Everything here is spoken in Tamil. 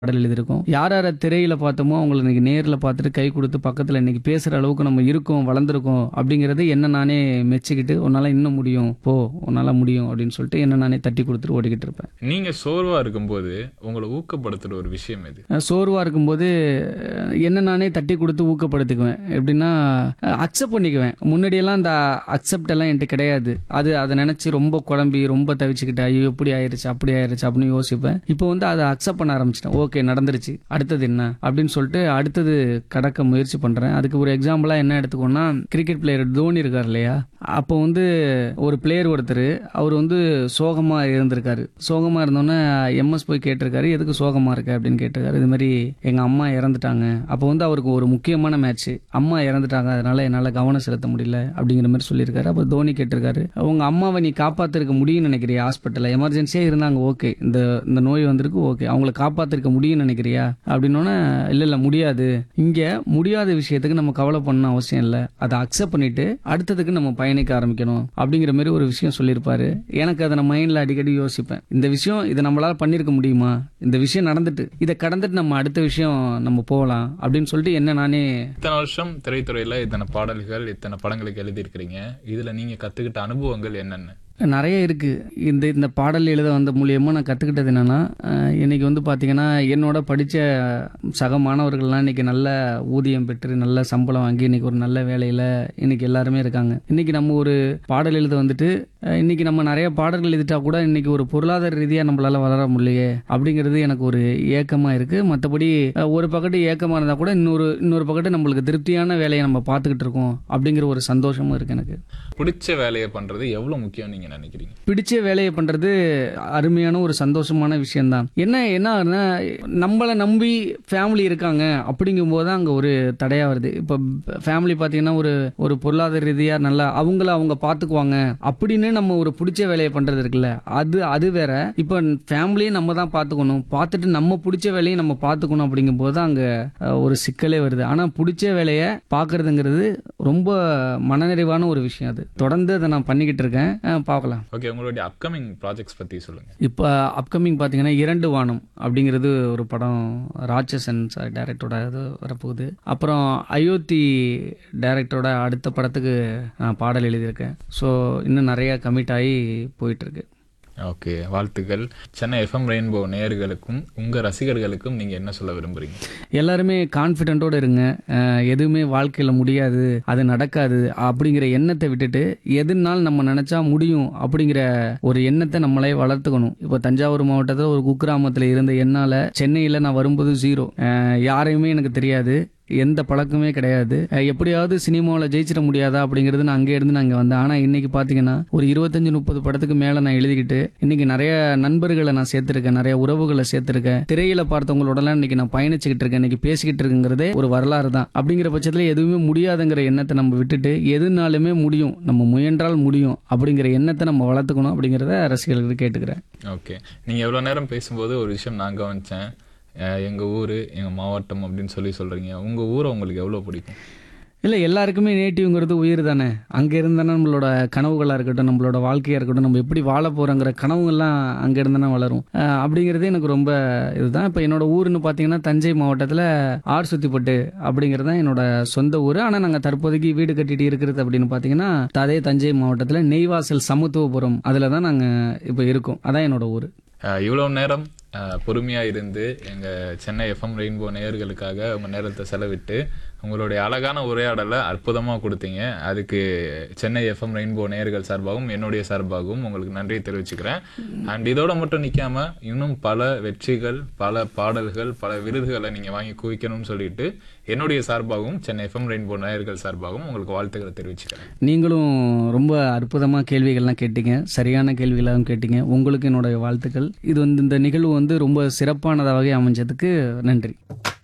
பாடல் எழுதியிருக்கோம் யார் யாரை திரையில பார்த்தோமோ அவங்களை இன்னைக்கு நேரில் பார்த்துட்டு கை கொடுத்து பக்கத்தில் இன்னைக்கு பேசுகிற அளவுக்கு நம்ம இருக்கோம் வளர்ந்துருக்கோம் அப்படிங்கிறது என்ன நானே மெச்சிக்கிட்டு உன்னால் இன்னும் முடியும் போ உன்னால் முடியும் அப்படின்னு சொல்லிட்டு என்ன நானே தட்டி கொடுத்துட்டு ஓடிக்கிட்டு இருப்பேன் நீங்க சோர்வா இருக்கும்போது உங்களை ஊக்கப்படுத்துற ஒரு விஷயம் எது அஹ் சோர்வா இருக்கும்போது அஹ் என்ன நானே தட்டி கொடுத்து ஊக்கப்படுத்திக்குவேன் எப்படின்னா அக்செப்ட் பண்ணிக்குவேன் முன்னாடியெல்லாம் அந்த அக்செப்ட் எல்லாம் என்கிட்ட கிடையாது அது அதை நினைச்சு ரொம்ப குழம்பி ரொம்ப தவிச்சுக்கிட்டு ஐயோ இப்படி ஆயிருச்சு அப்படி ஆயிருச்சு அப்படின்னு யோசிப்பேன் இப்போ வந்து அதை அக்செப்ட் பண்ண ஆரம்பிச்சிட்டேன் ஓகே நடந்துருச்சு அடுத்தது என்ன அப்படின்னு சொல்லிட்டு அடுத்தது கடக்க முயற்சி பண்றேன் அதுக்கு ஒரு எக்ஸாம்பிளா என்ன எடுத்துக்கோன்னா கிரிக்கெட் பிளேயர் தோனி இருக்கார் இல்லையா அப்போ வந்து ஒரு பிளேயர் ஒருத்தர் அவர் வந்து சோகமா இருந்திருக்காரு சோகமா இருந்தோன்னே எம்எஸ் போய் கேட்டிருக்காரு எதுக்கு சோகமா இருக்க அப்படின்னு கேட்டிருக்காரு இது மாதிரி எங்க அம்மா இறந்துட்டாங்க அப்போ வந்து அவருக்கு ஒரு முக்கியமான மேட்ச் அம்மா இறந்துட்டாங்க அதனால என்னால கவனம் செலுத்த முடியல அப்படிங்கிற மாதிரி சொல்லியிருக்காரு அப்போ தோனி கேட்டிருக்காரு உங்க அம்மாவை நீ காப்பாத்திருக்க முடியும்னு நினைக்கிறியா ஹாஸ்பிட்டல்ல எமர்ஜென்சியா இருந்தாங்க ஓகே இந்த இந்த நோய் வந்திருக்கு ஓகே அவங்கள காப்பாத்திருக்க முடியும்னு நினைக்கிறியா அப்படின்னோன்னே இல்ல இல்ல முடியாது இங்க முடியாத விஷயத்துக்கு நம்ம கவலை பண்ண அவசியம் இல்லை அதை அக்செப்ட் பண்ணிட்டு அடுத்ததுக்கு நம்ம பயணிக்க ஆரம்பிக்கணும் அப்படிங்கிற மாதிரி ஒரு விஷயம் சொல்லியிருப்பாரு எனக்கு அதை நான் மைண்ட்ல அடிக்கடி யோசிப்பேன் இந்த விஷயம் இதை நம்மளால பண்ணிருக்க முடியுமா இந்த விஷயம் நடந்துட்டு இதை கடந்துட்டு நம்ம அடுத்த விஷயம் நம்ம போகலாம் அப்படின்னு சொல்லிட்டு என்ன நானே இத்தனை வருஷம் திரைத்துறையில இத்தனை பாடல்கள் இத்தனை படங்களுக்கு எழுதியிருக்கிறீங்க இதுல நீங்க கத்துக்கிட்ட அனுபவங்கள் என்னென்ன நிறைய இருக்கு இந்த இந்த பாடல் எழுத வந்த மூலியமா நான் கத்துக்கிட்டது என்னன்னா அஹ், இன்னைக்கு வந்து பாத்தீங்கன்னா என்னோட படிச்ச சக மாணவர்கள்லாம் இன்னைக்கு நல்ல ஊதியம் பெற்று நல்ல சம்பளம் வாங்கி இன்னைக்கு ஒரு நல்ல வேலையில இன்னைக்கு எல்லாருமே இருக்காங்க இன்னைக்கு நம்ம ஒரு பாடல் எழுத வந்துட்டு அஹ், இன்னைக்கு நம்ம நிறைய பாடல்கள் எழுதிட்டா கூட இன்னைக்கு ஒரு பொருளாதார ரீதியா நம்மளால வளர முடியலையே அப்படிங்கிறது எனக்கு ஒரு ஏக்கமா இருக்கு மற்றபடி ஒரு பக்கத்து ஏக்கமா இருந்தா கூட இன்னொரு இன்னொரு பக்கத்து நம்மளுக்கு திருப்தியான வேலையை நம்ம பார்த்துக்கிட்டு இருக்கோம் அப்படிங்கிற ஒரு சந்தோஷமும் இருக்கு எனக்கு பிடிச்ச வேலையை பண்றது எவ்வளவு முக்கியம் நீங்க நினைக்கிறீங்க பிடிச்ச வேலையை பண்றது அருமையான ஒரு சந்தோஷமான விஷயம்தான் என்ன என்ன ஆகுதுன்னா நம்மளை நம்பி ஃபேமிலி இருக்காங்க அப்படிங்கும்போது தான் அங்கே ஒரு தடையா வருது இப்போ ஃபேமிலி பார்த்தீங்கன்னா ஒரு ஒரு பொருளாதார ரீதியாக நல்லா அவங்கள அவங்க பார்த்துக்குவாங்க அப்படின்னு நம்ம ஒரு பிடிச்ச வேலையை பண்றது இருக்குல்ல அது அது வேற இப்போ ஃபேமிலியை நம்ம தான் பார்த்துக்கணும் பார்த்துட்டு நம்ம பிடிச்ச வேலையை நம்ம பார்த்துக்கணும் அப்படிங்கும்போது தான் அங்கே ஒரு சிக்கலே வருது ஆனால் பிடிச்ச வேலையை பார்க்கறதுங்கிறது ரொம்ப மனநிறைவான ஒரு விஷயம் அது தொடர்ந்து அதை நான் பண்ணிக்கிட்டு இருக்கேன் அஹ் பார்க்கலாம் ஓகே உங்களுடைய அப்கமிங் ப்ராஜெக்ட்ஸ் பத்தி சொல்லுங்க இப்போ அப்கமிங் பார்த்தீங்கன்னா இரண்டு வானம் அப்படிங்கிறது ஒரு படம் ராட்சசன் சார் டேரக்டரோட இது வரப்போகுது அப்புறம் அயோத்தி டேரக்டரோட அடுத்த படத்துக்கு நான் பாடல் எழுதியிருக்கேன் ஸோ இன்னும் நிறைய கமிட் ஆகி போயிட்டுருக்கு ஓகே வாழ்த்துக்கள் சென்னை எஃப்எம் ரெயின்போ நேயர்களுக்கும் உங்க ரசிகர்களுக்கும் நீங்க என்ன சொல்ல விரும்புறீங்க எல்லாருமே கான்ஃபிடென்ட்டோட இருங்க அஹ் எதுவுமே வாழ்க்கையில் முடியாது அது நடக்காது அப்படிங்கிற எண்ணத்தை விட்டுட்டு எதுனாலும் நம்ம நினைச்சா முடியும் அப்படிங்கிற ஒரு எண்ணத்தை நம்மளே வளர்த்துக்கணும் இப்போ தஞ்சாவூர் மாவட்டத்தில் ஒரு குக்கிராமத்தில் இருந்த என்னால் சென்னையில் நான் வரும்போது ஜீரோ யாரையுமே எனக்கு தெரியாது எந்த பழக்கமே கிடையாது அஹ் எப்படியாவது சினிமாவில் ஜெயிச்சிட முடியாதா அப்படிங்கிறது நான் அங்கே இருந்து நான் இங்கே வந்தேன் ஆனால் இன்னைக்கு பார்த்தீங்கன்னா ஒரு இருபத்தஞ்சு முப்பது படத்துக்கு மேலே நான் எழுதிக்கிட்டு இன்னைக்கு நிறைய நண்பர்களை நான் சேர்த்துருக்கேன் நிறைய உறவுகளை சேர்த்துருக்கேன் திரையில பார்த்தவங்களோடலாம் இன்னைக்கு நான் பயணிச்சுக்கிட்டு இருக்கேன் இன்னைக்கு பேசிக்கிட்டு இருக்குங்கிறதே ஒரு வரலாறு தான் அப்படிங்கிற பட்சத்தில் எதுவுமே முடியாதுங்கிற எண்ணத்தை நம்ம விட்டுட்டு எதுனாலுமே முடியும் நம்ம முயன்றால் முடியும் அப்படிங்கிற எண்ணத்தை நம்ம வளர்த்துக்கணும் அப்படிங்கிறத ரசிகர்களுக்கு கேட்டுக்கிறேன் ஓகே நீங்க எவ்வளவு நேரம் பேசும்போது ஒரு விஷயம் நான் கவனிச்சேன் அஹ் எங்க ஊரு எங்க மாவட்டம் அப்படின்னு சொல்லி சொல்றீங்க உங்க ஊரை உங்களுக்கு எவ்வளவு பிடிக்கும் இல்லை எல்லாருக்குமே நேட்டிவ்ங்கிறது உயிர் தானே அங்கே இருந்தானே நம்மளோட கனவுகளாக இருக்கட்டும் நம்மளோட வாழ்க்கையாக இருக்கட்டும் நம்ம எப்படி வாழ போகிறோங்கிற கனவுகள்லாம் அங்கே இருந்தானே வளரும் அஹ் அப்படிங்கிறது எனக்கு ரொம்ப இதுதான் இப்போ என்னோட ஊருன்னு பார்த்தீங்கன்னா தஞ்சை மாவட்டத்தில் ஆர் சுத்திப்பட்டு அப்படிங்கிறது தான் என்னோட சொந்த ஊர் ஆனால் நாங்கள் தற்போதைக்கு வீடு கட்டிட்டு இருக்கிறது அப்படின்னு பார்த்தீங்கன்னா அதே தஞ்சை மாவட்டத்தில் நெய்வாசல் சமத்துவபுரம் அதில் தான் நாங்கள் இப்போ இருக்கோம் அதான் என்னோட ஊர் அஹ் இவ்வளவு நேரம் அஹ் பொறுமையா இருந்து எங்க சென்னை எஃப்எம் ரெயின்போ நேயர்களுக்காக உங்க நேரத்தை செலவிட்டு உங்களுடைய அழகான உரையாடலை அற்புதமா கொடுத்தீங்க அதுக்கு சென்னை எஃப்எம் ரெயின்போ நேயர்கள் சார்பாகவும் என்னுடைய சார்பாகவும் உங்களுக்கு நன்றியை தெரிவிச்சுக்கிறேன் அண்ட் இதோட மட்டும் நிக்காம இன்னும் பல வெற்றிகள் பல பாடல்கள் பல விருதுகளை நீங்க வாங்கி குவிக்கணும்னு சொல்லிட்டு என்னுடைய சார்பாகவும் சென்னை எஃப்எம் ரெயின்போ நேயர்கள் சார்பாகவும் உங்களுக்கு வாழ்த்துக்களை தெரிவிச்சுக்கிறேன் நீங்களும் ரொம்ப அற்புதமாக கேள்விகள்லாம் கேட்டீங்க சரியான கேள்விகளாகவும் கேட்டீங்க உங்களுக்கு என்னோட வாழ்த்துக்கள் இது வந்து இந்த நிகழ்வு வந்து ரொம்ப சிறப்பானதாகவே அமைஞ்சதுக்கு நன்றி